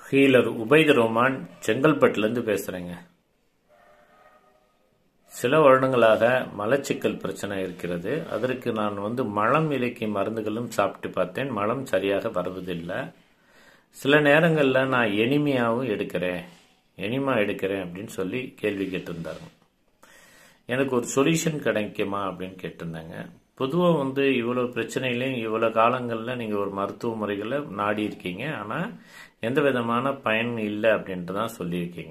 healer Ubaid ரோமான் செங்கல்பட்டுலேருந்து பேசுகிறேங்க சில வருடங்களாக மலச்சிக்கல் பிரச்சனை இருக்கிறது அதற்கு நான் வந்து மலம் இலக்கிய மருந்துகளும் சாப்பிட்டு பார்த்தேன் மலம் சரியாக வருவதில்லை சில நேரங்களில் நான் எனிமையாகவும் எடுக்கிறேன் எனிமா எடுக்கிறேன் அப்படின்னு சொல்லி கேள்வி கேட்டிருந்தாங்க எனக்கு ஒரு சொல்யூஷன் கிடைக்குமா அப்படின்னு கேட்டிருந்தாங்க பொதுவாக வந்து இவ்வளோ பிரச்சனையிலையும் இவ்வளோ காலங்களில் நீங்கள் ஒரு மருத்துவ முறைகளை நாடி இருக்கீங்க ஆனால் எந்த விதமான பயன் இல்லை அப்படின்ட்டு தான் சொல்லியிருக்கீங்க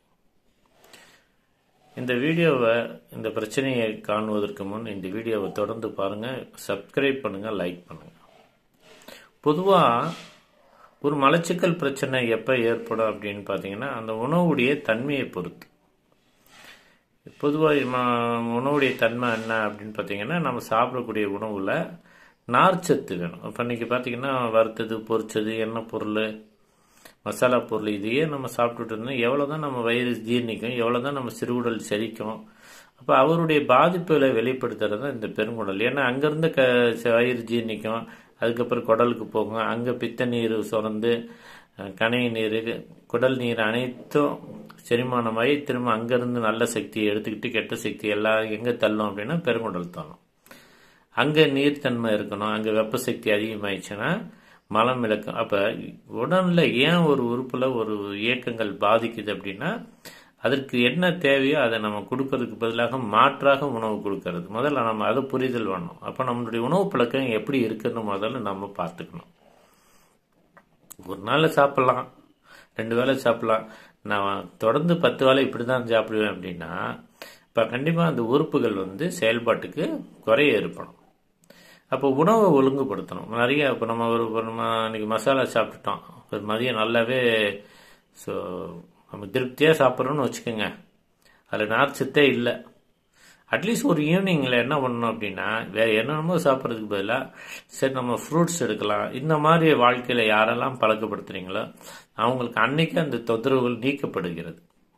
இந்த வீடியோவை இந்த பிரச்சனையை காணுவதற்கு முன் இந்த வீடியோவை தொடர்ந்து பாருங்கள் சப்ஸ்கிரைப் பண்ணுங்கள் லைக் பண்ணுங்கள் பொதுவாக ஒரு மலச்சிக்கல் பிரச்சனை எப்போ ஏற்படும் அப்படின்னு பார்த்தீங்கன்னா அந்த உணவுடைய தன்மையை பொறுத்து பொதுவாக உணவுடைய தன்மை என்ன அப்படின்னு பார்த்தீங்கன்னா நம்ம சாப்பிடக்கூடிய உணவில் நார்ச்சத்து வேணும் இப்போ இன்றைக்கி பார்த்தீங்கன்னா வறுத்தது பொரிச்சது எண்ணெய் பொருள் மசாலா பொருள் இதையே நம்ம சாப்பிட்டுட்டு இருந்தோம் எவ்வளோ தான் நம்ம வயிறு ஜீர்ணிக்கும் எவ்வளோ தான் நம்ம சிறுகுடல் செரிக்கும் அப்போ அவருடைய பாதிப்புகளை வெளிப்படுத்துறது தான் இந்த பெருங்குடல் ஏன்னா அங்கேருந்து க வயிறு ஜீர்ணிக்கும் அதுக்கப்புறம் குடலுக்கு போகும் அங்கே பித்த நீர் சுரந்து கனை நீர் குடல் நீர் அனைத்தும் செரிமானமாகி திரும்ப அங்கேருந்து நல்ல சக்தியை எடுத்துக்கிட்டு கெட்ட சக்தி எல்லாம் எங்கே தள்ளும் அப்படின்னா பெருங்குடல் தள்ளும் அங்கே நீர்த்தன்மை இருக்கணும் அங்கே வெப்ப சக்தி அதிகமாயிடுச்சுன்னா மலம் இழக்கும் அப்போ உடலில் ஏன் ஒரு உறுப்பில் ஒரு இயக்கங்கள் பாதிக்குது அப்படின்னா அதற்கு என்ன தேவையோ அதை நம்ம கொடுக்கறதுக்கு பதிலாக மாற்றாக உணவு கொடுக்கறது முதல்ல நம்ம அதை புரிதல் வேணும் அப்போ நம்மளுடைய உணவு பழக்கம் எப்படி இருக்குன்னு முதல்ல நம்ம பார்த்துக்கணும் ஒரு நாள் சாப்பிட்லாம் ரெண்டு வேளை சாப்பிட்லாம் நான் தொடர்ந்து பத்து வேளை இப்படி தான் சாப்பிடுவேன் அப்படின்னா இப்போ கண்டிப்பாக அந்த உறுப்புகள் வந்து செயல்பாட்டுக்கு குறைய ஏற்படும் அப்போ உணவை ஒழுங்குபடுத்தணும் நிறைய இப்போ நம்ம ஒரு நம்ம இன்னைக்கு மசாலா சாப்பிட்டுட்டோம் ஒரு மதியம் நல்லாவே ஸோ நம்ம திருப்தியாக சாப்பிட்றோன்னு வச்சுக்கோங்க அதில் நார்ச்சத்தே இல்லை அட்லீஸ்ட் ஒரு ஈவினிங்கில் என்ன பண்ணணும் அப்படின்னா வேறு என்னென்னமோ சாப்பிட்றதுக்கு பதிலாக சரி நம்ம ஃப்ரூட்ஸ் எடுக்கலாம் இந்த மாதிரி வாழ்க்கையில் யாரெல்லாம் பழக்கப்படுத்துறீங்களோ அவங்களுக்கு அன்னைக்கு அந்த தொந்தரவுகள் நீக்கப்படுகிறது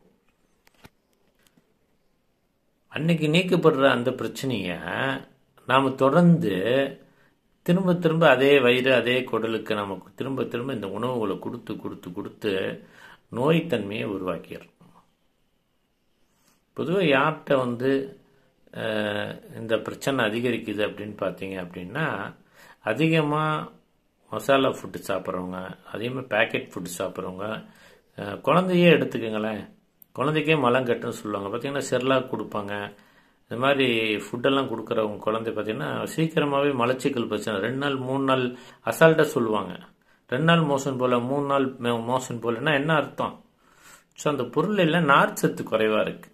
அன்னைக்கு நீக்கப்படுற அந்த பிரச்சனையை நாம் தொடர்ந்து திரும்ப திரும்ப அதே வயிறு அதே குடலுக்கு நமக்கு திரும்ப திரும்ப இந்த உணவுகளை கொடுத்து கொடுத்து கொடுத்து நோய்த்தன்மையை உருவாக்கிடுறோம் பொதுவாக யார்கிட்ட வந்து இந்த பிரச்சனை அதிகரிக்குது அப்படின்னு பார்த்தீங்க அப்படின்னா அதிகமாக மசாலா ஃபுட்டு சாப்பிட்றவங்க அதிகமாக பேக்கெட் ஃபுட்டு சாப்பிட்றவங்க குழந்தையே எடுத்துக்கோங்களேன் குழந்தைக்கே மலம் கட்டுன்னு சொல்லுவாங்க பார்த்தீங்கன்னா செர்லாக் கொடுப்பாங்க இந்த மாதிரி ஃபுட்டெல்லாம் கொடுக்குறவங்க குழந்தை பார்த்தீங்கன்னா சீக்கிரமாகவே மலச்சிக்கல் பிரச்சனை ரெண்டு நாள் மூணு நாள் அசால்ட்டாக சொல்லுவாங்க ரெண்டு நாள் மோசன் போல் மூணு நாள் மோசன் போலன்னா என்ன அர்த்தம் ஸோ அந்த பொருள் எல்லாம் நார் சத்து குறைவாக இருக்குது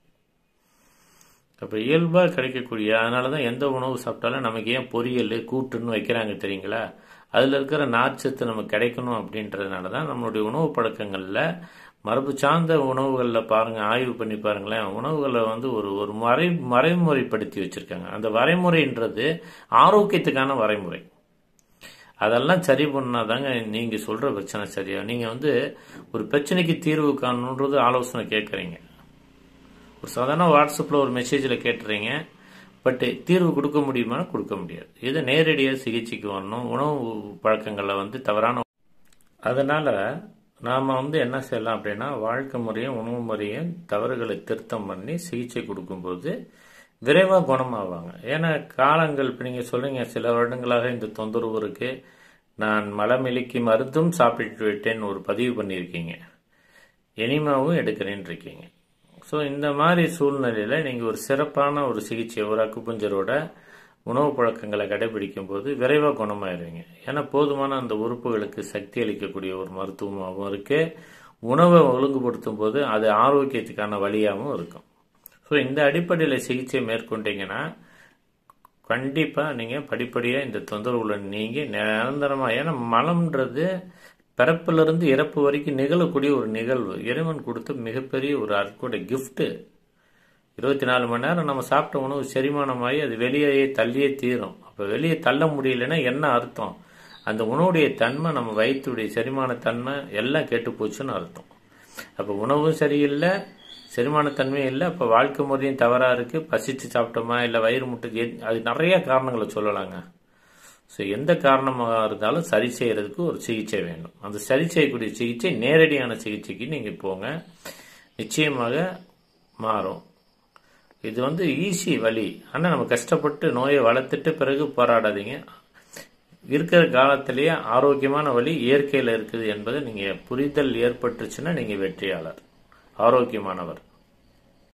அப்போ இயல்பாக கிடைக்கக்கூடிய அதனால தான் எந்த உணவு சாப்பிட்டாலும் நமக்கு ஏன் பொரியல் கூட்டுன்னு வைக்கிறாங்க தெரியுங்களா அதில் இருக்கிற நார்ச்சத்து நமக்கு கிடைக்கணும் அப்படின்றதுனால தான் நம்மளுடைய உணவு பழக்கங்களில் மரபு சார்ந்த உணவுகளில் பாருங்கள் ஆய்வு பண்ணி பாருங்களேன் உணவுகளை வந்து ஒரு ஒரு மறை மறைமுறைப்படுத்தி வச்சுருக்காங்க அந்த வரைமுறைன்றது ஆரோக்கியத்துக்கான வரைமுறை அதெல்லாம் சரி பண்ணால் தாங்க நீங்கள் சொல்கிற பிரச்சனை சரியா நீங்கள் வந்து ஒரு பிரச்சனைக்கு தீர்வு காணணுன்றது ஆலோசனை கேட்குறீங்க ஒரு சாதாரண வாட்ஸ்அப்பில் ஒரு மெசேஜில் கேட்டுறீங்க பட் தீர்வு கொடுக்க முடியுமா கொடுக்க முடியாது இது நேரடியாக சிகிச்சைக்கு வரணும் உணவு பழக்கங்களில் வந்து தவறான அதனால் நாம் வந்து என்ன செய்யலாம் அப்படின்னா வாழ்க்கை முறையும் உணவு முறையும் தவறுகளை திருத்தம் பண்ணி சிகிச்சை கொடுக்கும்போது விரைவாக குணமாவாங்க ஏன்னா காலங்கள் இப்போ நீங்கள் சொல்லுங்க சில வருடங்களாக இந்த தொந்தரவு இருக்கு நான் மலமிலிக்கு மருந்தும் சாப்பிட்டு விட்டேன்னு ஒரு பதிவு பண்ணியிருக்கீங்க எனிமாவும் எடுக்கிறேன்னு இருக்கீங்க ஸோ இந்த மாதிரி சூழ்நிலையில் நீங்கள் ஒரு சிறப்பான ஒரு சிகிச்சை ஒரு அக்குப்பஞ்சரோட உணவு பழக்கங்களை கடைபிடிக்கும் போது விரைவாக குணமாயிருவீங்க ஏன்னா போதுமான அந்த உறுப்புகளுக்கு சக்தி அளிக்கக்கூடிய ஒரு மருத்துவமாகவும் இருக்கு உணவை ஒழுங்குபடுத்தும் போது அது ஆரோக்கியத்துக்கான வழியாகவும் இருக்கும் ஸோ இந்த அடிப்படையில் சிகிச்சை மேற்கொண்டீங்கன்னா கண்டிப்பாக நீங்கள் படிப்படியாக இந்த தொந்தரவுல நீங்கள் நிரந்தரமாக ஏன்னா மலம்ன்றது பிறப்பிலிருந்து இறப்பு வரைக்கும் நிகழக்கூடிய ஒரு நிகழ்வு இறைவன் கொடுத்த மிகப்பெரிய ஒரு அற்புத கிஃப்ட்டு இருபத்தி நாலு மணி நேரம் நம்ம சாப்பிட்ட உணவு செரிமானமாகி அது வெளியே தள்ளியே தீரும் அப்போ வெளியே தள்ள முடியலன்னா என்ன அர்த்தம் அந்த உணவுடைய தன்மை நம்ம வயிற்றுடைய செரிமான தன்மை எல்லாம் கெட்டு போச்சுன்னு அர்த்தம் அப்போ உணவும் சரியில்லை செரிமானத்தன்மையும் இல்லை அப்போ வாழ்க்கை முறையும் தவறாக இருக்குது பசித்து சாப்பிட்டோமா இல்லை வயிறு முட்டை அது நிறைய காரணங்களை சொல்லலாங்க ஸோ எந்த காரணமாக இருந்தாலும் சரி செய்யறதுக்கு ஒரு சிகிச்சை வேண்டும் அந்த சரி செய்யக்கூடிய சிகிச்சை நேரடியான சிகிச்சைக்கு நீங்கள் போங்க நிச்சயமாக மாறும் இது வந்து ஈஸி வழி ஆனால் நம்ம கஷ்டப்பட்டு நோயை வளர்த்துட்டு பிறகு போராடாதீங்க இருக்கிற காலத்திலேயே ஆரோக்கியமான வழி இயற்கையில் இருக்குது என்பதை நீங்கள் புரிதல் ஏற்பட்டுச்சுன்னா நீங்கள் வெற்றியாளர் ஆரோக்கியமானவர்